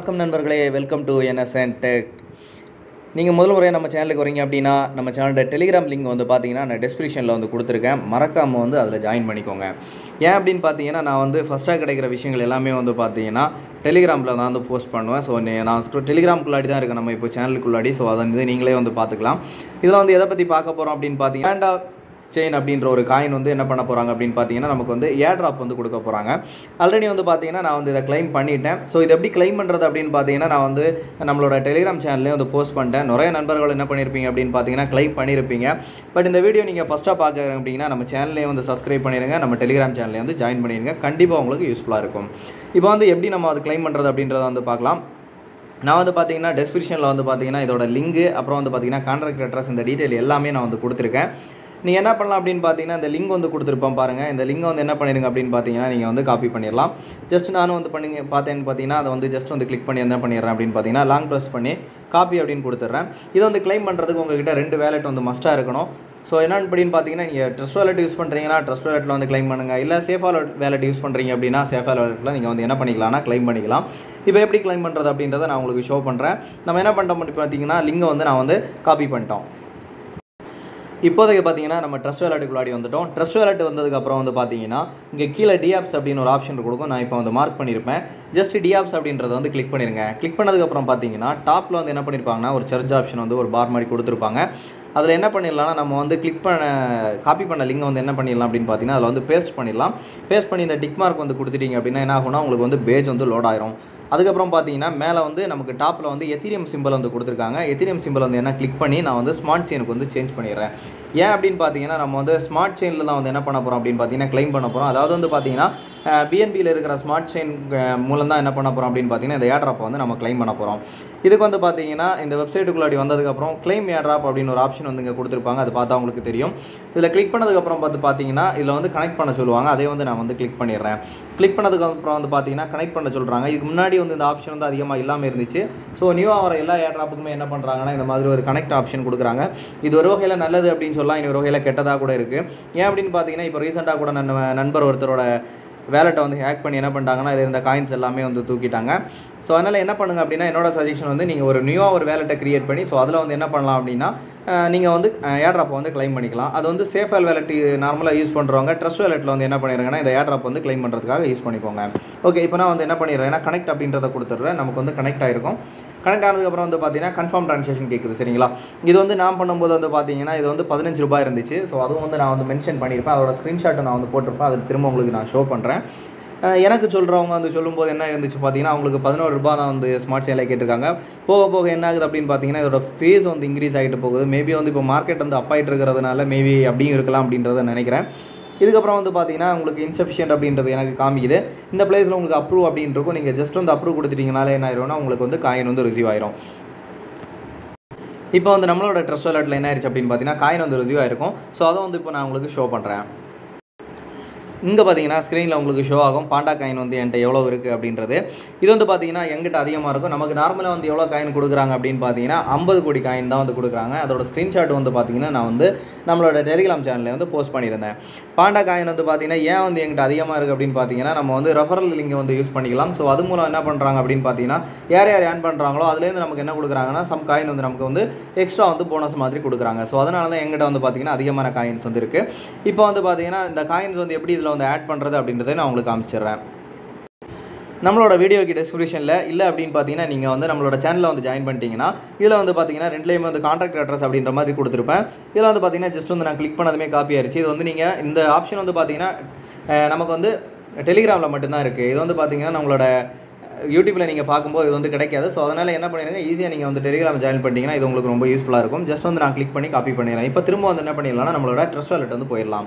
வணக்கம் நண்பர்களே welcome to NSN tech நீங்கள் முதல் முறையாக நம்ம சேனலுக்கு வரீங்க அப்படின்னா நம்ம சேனலோட டெலிகிராம் லிங்க் வந்து பார்த்தீங்கன்னா நான் டெஸ்கிரிப்ஷனில் வந்து கொடுத்துருக்கேன் மறக்காமல் வந்து அதில் ஜாயின் பண்ணிக்கோங்க ஏன் அப்படின்னு பார்த்தீங்கன்னா நான் வந்து ஃபஸ்ட்டாக கிடைக்கிற விஷயங்கள் எல்லாமே வந்து பார்த்தீங்கன்னா டெலிகிராமில் தான் வந்து போஸ்ட் பண்ணுவேன் ஸோ நான் டெலிகிராம்குள்ளாடி தான் இருக்கேன் நம்ம இப்போ சேனலுக்குள்ளாடி ஸோ அதை வந்து நீங்களே வந்து பார்த்துக்கலாம் இதில் வந்து எதை பற்றி பார்க்க போகிறோம் அப்படின்னு பார்த்தீங்கன்னா செயின் அப்படின்ற ஒரு காயின் வந்து என்ன பண்ண போகிறாங்க அப்படின்னு பார்த்தீங்கன்னா நமக்கு வந்து ஏர் ட்ராப் வந்து கொடுக்க போகிறாங்க ஆல்ரெடி வந்து பார்த்தீங்கன்னா நான் வந்து இதை claim பண்ணிட்டேன் ஸோ இதை எப்படி claim பண்ணுறது அப்படின்னு பார்த்தீங்கன்னா நான் வந்து நம்மளோட டெலிகிராம் சேனல்லே வந்து போஸ்ட் பண்ணிட்டேன் நிறைய நண்பர்கள் என்ன பண்ணியிருப்பீங்க அப்படின்னு பார்த்தீங்கன்னா claim பண்ணியிருப்பீங்க பட் இந்த வீடியோ நீங்கள் ஃபஸ்ட்டாக பார்க்குறீங்க அப்படின்னா நம்ம சேனல்லே வந்து சப்ஸ்கிரைப் பண்ணிடுங்க நம்ம டெலிகிராம் சேனல்லே வந்து ஜாயின் பண்ணிடுங்க கண்டிப்பாக உங்களுக்கு யூஸ்ஃபுல்லாக இருக்கும் இப்போ வந்து எப்படி நம்ம அது claim பண்ணுறது அப்படின்றத வந்து பார்க்கலாம் நான் வந்து பார்த்தீங்கன்னா டெஸ்கிரிப்ஷனில் வந்து பார்த்தீங்கன்னா இதோட லிங்க் அப்புறம் வந்து பார்த்தீங்கன்னா கான்ட்ராக்ட் அட்ரஸ் இந்த டீட்டெயில் எல்லாமே நான் வந்து கொடுத்துருக்கேன் நீங்கள் என்ன பண்ணலாம் அப்படின்னு பார்த்தீங்கன்னா இந்த லிங்க் வந்து கொடுத்துருப்போம் பாருங்கள் இந்த லிங்கை வந்து என்ன பண்ணிடுங்க அப்படின்னு பார்த்தீங்கன்னா நீங்கள் வந்து காப்பி பண்ணிடலாம் ஜஸ்ட் நானும் வந்து பண்ணிங்க பார்த்தேன்னு பார்த்தீங்கன்னா அதை வந்து ஜஸ்ட் வந்து கிளிக் பண்ணி என்ன பண்ணிடுறேன் அப்படின்னு பார்த்தீங்கன்னா லாங் ப்ரெஸ் பண்ணி காப்பி அப்படின்னு கொடுத்துட்றேன் இதை வந்து claim பண்ணுறதுக்கு உங்ககிட்ட ரெண்டு வேலெட் வந்து மஸ்ட்டாக இருக்கணும் ஸோ என்னன்னு அப்படின்னு பார்த்தீங்கன்னா நீங்கள் ட்ரஸ்ட் வேலெட் யூஸ் பண்ணுறீங்கன்னா ட்ரஸ்ட் வேலெட்டில் வந்து claim பண்ணுங்க இல்லை சேஃப் வேலெட் யூஸ் பண்ணுறீங்க அப்படின்னா சேஃப் வேலெட்டில் நீங்கள் வந்து என்ன பண்ணிக்கலாம்னா claim பண்ணிக்கலாம் இப்போ எப்படி claim பண்ணுறது அப்படின்றத நான் உங்களுக்கு ஷோ பண்ணுறேன் நம்ம என்ன பண்ணிட்டோம் அப்படி பார்த்தீங்கன்னா லிங்கை வந்து நான் வந்து காப்பி பண்ணிட்டோம் இப்போதைக்கு பார்த்தீங்கன்னா நம்ம ட்ரஸ்ட் வேலட்டுக்குள்ளாடி வந்துட்டோம் ட்ரஸ்ட் வேலட் வந்ததுக்கப்புறம் வந்து பார்த்தீங்கன்னா இங்கே கீழே டிஆப்ஸ் அப்படின்னு ஒரு ஆப்ஷன் கொடுக்கும் நான் இப்போ வந்து மார்க் பண்ணியிருப்பேன் ஜஸ்ட் டிஆப்ஸ் அப்படின்றத வந்து கிளிக் பண்ணிருங்க கிளிக் பண்ணதுக்கப்புறம் பார்த்தீங்கன்னா டாப்பில் வந்து என்ன பண்ணியிருப்பாங்கன்னா ஒரு சர்ச் ஆப்ஷன் வந்து ஒரு பார் மாதிரி கொடுத்துருப்பாங்க அதில் என்ன பண்ணிடலாம்னா நம்ம வந்து கிளிக் பண்ண காப்பி பண்ண லிங்கை வந்து என்ன பண்ணிடலாம் அப்படின்னு பார்த்தீங்கன்னா அதில் வந்து பேஸ்ட் பண்ணிடலாம் பேஸ்ட் பண்ணி இந்த டிக் மார்க் வந்து கொடுத்துட்டீங்க அப்படின்னா என்ன ஆகும்னா உங்களுக்கு வந்து பேஜ் வந்து லோட் ஆயிரும் அதுக்கப்புறம் பார்த்தீங்கன்னா மேலே வந்து நமக்கு டாப்பில் வந்து எத்திரியம் சிம்பிள் வந்து கொடுத்துருக்காங்க எத்திரியம் சிம்பிள் வந்து என்ன கிளிக் பண்ணி நான் வந்து ஸ்மார்ட் செயினுக்கு வந்து சேஞ்ச் பண்ணிடுறேன் ஏன் அப்படின்னு பார்த்தீங்கன்னா நம்ம வந்து ஸ்மார்ட் செயினில் தான் வந்து என்ன பண்ண போகிறோம் அப்படின்னு பார்த்தீங்கன்னா claim பண்ண போகிறோம் அதாவது வந்து பார்த்தீங்கன்னா பிஎன்பியில் இருக்கிற ஸ்மார்ட் செயின் மூலம் தான் என்ன பண்ண போகிறோம் அப்படின்னு பார்த்தீங்கன்னா இந்த ஏட்ராப்பை வந்து நம்ம claim பண்ண போகிறோம் இதுக்கு வந்து பார்த்தீங்கன்னா இந்த வெப்சைட்டுக்குள்ளாடி வந்ததுக்கப்புறம் claim ஏட்ராப் அப்படின்னு ஒரு ஆப்ஷன் வந்து இங்கே கொடுத்துருப்பாங்க அது பார்த்தா உங்களுக்கு தெரியும் இதில் கிளிக் பண்ணதுக்கப்புறம் பார்த்து பார்த்தீங்கன்னா இதில் வந்து கனெக்ட் பண்ண சொல்லுவாங்க அதே வந்து நான் வந்து கிளிக் பண்ணிடுறேன் கிளிக் பண்ணதுக்கப்புறம் வந்து பார்த்தீங்கன்னா கனெக்ட் பண்ண சொல்கிறாங்க இதுக்கு முன்னாடி வந்து இந்த ஆப்ஷன் வந்து அதிகமாக இல்லாமல் இருந்துச்சு ஸோ நியூவாக வர எல்லா ஏட்ராப்புக்குமே என்ன பண்ணுறாங்கன்னா இந்த மாதிரி ஒரு கனெக்ட் ஆப்ஷன் கொடுக்குறாங்க இது ஒரு வகையில் நல்லது அப்படின்னு சொல்லலாம் இன்னொரு வகையில் கெட்டதாக கூட இருக்குது ஏன் அப்படின்னு பார்த்தீங்கன்னா இப்போ ரீசெண்டாக கூட நன் நண்பர் ஒருத்தரோட வேலெட்டை வந்து ஹேக் பண்ணி என்ன பண்ணிட்டாங்கன்னா அதில் இருந்த காயின்ஸ் எல்லாமே வந்து தூக்கிட்டாங்க ஸோ அதனால் என்ன பண்ணுங்க அப்படின்னா என்னோட சஜஷன் வந்து நீங்கள் ஒரு நியூவாக ஒரு வேலெட்டை கிரியேட் பண்ணி ஸோ அதில் வந்து என்ன பண்ணலாம் அப்படின்னா நீங்கள் வந்து ஏட்ராப்பை வந்து claim பண்ணிக்கலாம் அது வந்து சேஃப் வேலெட் நார்மலாக யூஸ் பண்ணுறவங்க ட்ரஸ்ட் வேலெட்டில் வந்து என்ன பண்ணிடுங்கன்னா இந்த ஏட்ராப் வந்து claim பண்ணுறதுக்காக யூஸ் பண்ணிக்கோங்க ஓகே இப்போ நான் வந்து என்ன பண்ணிடுறேன் ஏன்னா கனெக்ட் அப்படின்றத கொடுத்துட்றேன் நமக்கு வந்து கனெக்ட் ஆயிருக்கும் கனெக்ட் ஆனதுக்கப்புறம் வந்து பார்த்தீங்கன்னா கன்ஃபார்ம் ட்ரான்சாக்ஷன் கேட்குது சரிங்களா இது வந்து நான் பண்ணும்போது வந்து பார்த்தீங்கன்னா இது வந்து பதினஞ்சு ரூபாய் இருந்துச்சு ஸோ அதுவும் வந்து நான் வந்து மென்ஷன் பண்ணியிருப்பேன் அதோட ஸ்க்ரீன்ஷாட்டை நான் வந்து போட்டிருப்பேன் அது திரும்ப உங்களுக்கு நான் ஷோ பண்ணுறேன் அஹ் எனக்கு சொல்கிறவங்க வந்து சொல்லும்போது என்ன இருந்துச்சு பார்த்தீங்கன்னா அவங்களுக்கு பதினோரு ரூபாய் தான் வந்து ஸ்மார்ட் சேனில் கேட்டிருக்காங்க போக போக என்ன ஆகுது அப்படின்னு பார்த்தீங்கன்னா இதோட ஃபீஸ் வந்து இன்க்ரீஸ் ஆகிட்டு போகுது மேபி வந்து இப்போ மார்க்கெட் வந்து அப் ஆகிட்டு இருக்கிறதுனால மேபி அப்படியும் இருக்கலாம் அப்படின்றத நினைக்கிறேன் இதுக்கப்புறம் வந்து பார்த்தீங்கன்னா உங்களுக்கு இன்சஃபிஷியன்ட் அப்படின்றது எனக்கு காமிக்குது இந்த பிளேஸில் உங்களுக்கு அப்ரூவ் அப்படின்னு இருக்கும் நீங்கள் ஜஸ்ட் வந்து அப்ரூவ் கொடுத்துட்டீங்கனாலே என்ன ஆயிரும்னா உங்களுக்கு வந்து காயின் வந்து ரிசீவ் ஆயிரும் இப்போ வந்து நம்மளோட ட்ரெஸ் வாலெட்டில் என்ன ஆயிடுச்சு அப்படின்னு பார்த்தீங்கன்னா காயின் வந்து ரிசீவ் ஆயிருக்கும் ஸோ அதை வந்து இப்போ நான் உங்களுக்கு ஷோ பண்ணுறேன் இங்கே பார்த்தீங்கன்னா ஸ்க்ரீனில் உங்களுக்கு ஷோ ஆகும் பாண்டா காயின் வந்து என்கிட்ட எவ்வளோ இருக்குது அப்படின்றது இது வந்து பார்த்தீங்கன்னா எங்கிட்ட அதிகமாக இருக்கும் நமக்கு நார்மலாக வந்து எவ்வளோ காயின் கொடுக்குறாங்க அப்படின்னு பார்த்தீங்கன்னா ஐம்பது கோடி காயின் தான் வந்து கொடுக்குறாங்க அதோட ஸ்க்ரீன்ஷாட் வந்து பார்த்தீங்கன்னா நான் வந்து நம்மளோட டெலிகிராம் சேனலில் வந்து போஸ்ட் பண்ணியிருந்தேன் பாண்டா காயின் வந்து பார்த்தீங்கன்னா ஏன் வந்து எங்கிட்ட அதிகமாக இருக்குது அப்படின்னு பார்த்தீங்கன்னா நம்ம வந்து ரெஃபரல் லிங்கை வந்து யூஸ் பண்ணிக்கலாம் ஸோ அது மூலம் என்ன பண்ணுறாங்க அப்படின்னு பார்த்தீங்கன்னா யார் யார் ஏர்ன் பண்ணுறாங்களோ அதுலேருந்து நமக்கு என்ன கொடுக்குறாங்கன்னா சம் காயின் வந்து நமக்கு வந்து எக்ஸ்ட்ரா வந்து போனஸ் மாதிரி கொடுக்குறாங்க ஸோ அதனால தான் எங்கிட்ட வந்து பார்த்தீங்கன்னா அதிகமான காயின்ஸ் வந்து இருக்குது இப்போ வந்து பார்த்தீங்கன்னா இந்த காயின்ஸ் வந்து எப்படி இதில் வந்து ஆட் பண்ணுறது அப்படின்றத நான் உங்களுக்கு காமிச்சிடுறேன் நம்மளோட வீடியோக்கு டெஸ்கிரிப்ஷனில் இல்லை அப்படின்னு பார்த்தீங்கன்னா நீங்கள் வந்து நம்மளோட சேனலில் வந்து ஜாயின் பண்ணிட்டீங்கன்னா இதில் வந்து பார்த்தீங்கன்னா ரெண்டுலேயுமே வந்து கான்ட்ராக்ட் அட்ரஸ் அப்படின்ற மாதிரி கொடுத்துருப்பேன் இதில் வந்து பார்த்தீங்கன்னா ஜஸ்ட் வந்து நான் கிளிக் பண்ணதுமே காப்பி ஆயிடுச்சு இது வந்து நீங்கள் இந்த ஆப்ஷன் வந்து பார்த்தீங்கன்னா அஹ், நமக்கு வந்து டெலிகிராமில் மட்டும்தான் இருக்குது இது வந்து பார்த்தீங்கன்னா நம்மளோட யூடியூப்பில் நீங்கள் பார்க்கும்போது இது வந்து கிடைக்காது ஸோ அதனால் என்ன பண்ணிடுங்க ஈஸியாக நீங்கள் வந்து டெலிகிராம் ஜாயின் பண்ணிட்டீங்கன்னா இது உங்களுக்கு ரொம்ப யூஸ்ஃபுல்லாக இருக்கும் ஜஸ்ட் வந்து நான் கிளிக் பண்ணி காப்பி பண்ணிடுறேன் இப்போ திரும்ப வந்து என்ன பண்ணிடலாம்னா நம்மளோட ட்ரெஸ் வாலெட் வந்து போயிடலாம்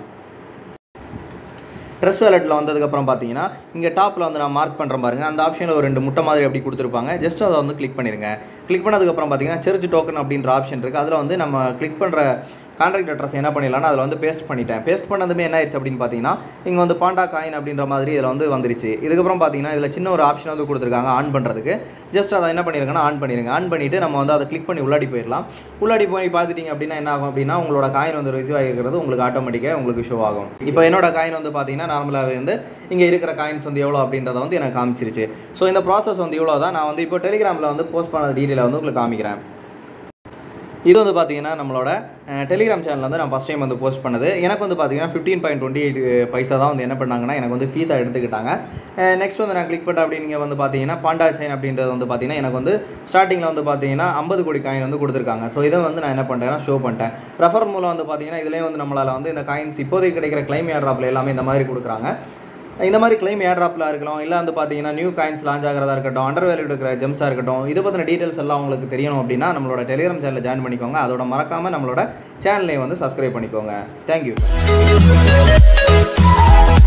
ட்ரெஸ் வேலெட்டில் வந்ததுக்கப்புறம் பார்த்தீங்கன்னா இங்கே டாப்பில் வந்து நான் மார்க் பண்ணுறேன் பாருங்க அந்த ஆப்ஷனில் ஒரு ரெண்டு முட்டை மாதிரி அப்படி கொடுத்துருப்பாங்க ஜஸ்ட் அதை வந்து கிளிக் பண்ணிடுங்க கிளிக் பண்ணதுக்கப்புறம் பார்த்தீங்கன்னா செர்ச் டோக்கன் அப்படின்ற ஆப்ஷன் இருக்குது அதில் வந்து நம்ம கிளிக் பண்ணுற கான்ட்ராக்ட் அட்ரஸ் என்ன பண்ணிடலாம்னா அதில் வந்து பேஸ்ட் பண்ணிட்டேன் பேஸ்ட் பண்ணதுமே என்ன ஆயிடுச்சு அப்படின்னு பார்த்தீங்கன்னா இங்கே வந்து பாண்டா காயின் அப்படின்ற மாதிரி இதில் வந்து வந்துருச்சு இதுக்கப்புறம் பார்த்தீங்கன்னா இதில் சின்ன ஒரு ஆப்ஷன் வந்து கொடுத்துருக்காங்க ஆன் பண்ணுறதுக்கு ஜஸ்ட் அதை என்ன பண்ணிருக்கேன்னா ஆன் பண்ணிருங்க ஆன் பண்ணிட்டு நம்ம வந்து அதை கிளிக் பண்ணி உள்ளாடி போயிடலாம் உள்ளாடி போய் பார்த்துட்டீங்க அப்படின்னா என்ன ஆகும் அப்படின்னா உங்களோட காயின் வந்து ரிசீவ் ஆகிருக்கிறது உங்களுக்கு ஆட்டோமேட்டிக்காக உங்களுக்கு ஷோ ஆகும் இப்போ என்னோட காயின் வந்து பார்த்தீங்கன்னா நார்மலாகவே வந்து இங்கே இருக்கிற காயின்ஸ் வந்து எவ்வளோ அப்படின்றத வந்து எனக்கு காமிச்சிருச்சு ஸோ இந்த ப்ராசஸ் வந்து இவ்வளோ தான் நான் வந்து இப்போ டெலிகிராமில் வந்து போஸ்ட் பண்ண டீட்டெயிலை வந்து உங்களுக்கு காமிக்கிறேன் இது வந்து பார்த்தீங்கன்னா நம்மளோட டெலிகிராம் சேனல் வந்து நான் ஃபஸ்ட் டைம் வந்து போஸ்ட் பண்ணது எனக்கு வந்து பார்த்தீங்கன்னா fifteen point twenty eight paisa தான் வந்து என்ன பண்ணாங்கன்னா எனக்கு வந்து ஃபீஸாக எடுத்துக்கிட்டாங்க நெக்ஸ்ட் வந்து நான் கிளிக் பண்ண அப்படிங்க வந்து பார்த்தீங்கன்னா பாண்டா சைன் அப்படின்றது வந்து பார்த்தீங்கன்னா எனக்கு வந்து ஸ்டார்டிங்கில் வந்து பார்த்தீங்கன்னா ஐம்பது கோடி காயின் வந்து கொடுத்துருக்காங்க ஸோ இதை வந்து நான் என்ன பண்ணுறேன்னா ஷோ பண்ணிட்டேன் ரெஃபர் மூலம் வந்து பார்த்தீங்கன்னா இதுலேயே வந்து நம்மளால் வந்து இந்த காயின்ஸ் இப்போதைக்கு கிடைக்கிற கிளைம் ஏர்ட்ராப்பில் எல்லாமே இந்த மாதிரி கொடுக்குறாங்க இந்த மாதிரி கிளைம் ஏர்ட்ராப்பில் இருக்கலாம் இல்லை வந்து பார்த்தீங்கன்னா நியூ காயின்ஸ் லான்ச் ஆகிறதா இருக்கட்டும் அண்டர் வேல்யூ இருக்கிற ஜெம்ஸாக இருக்கட்டும் இதை பற்றின டீட்டெயில்ஸ் எல்லாம் உங்களுக்கு தெரியணும் அப்படின்னா நம்மளோட டெலிகிராம் சேனலில் ஜாயின் பண்ணிக்கோங்க அதோட மறக்காமல் நம்மளோட சேனலையும் வந்து சப்ஸ்கிரைப் பண்ணிக்கோங்க தேங்க்யூ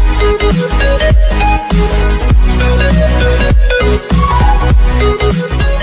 Thank you.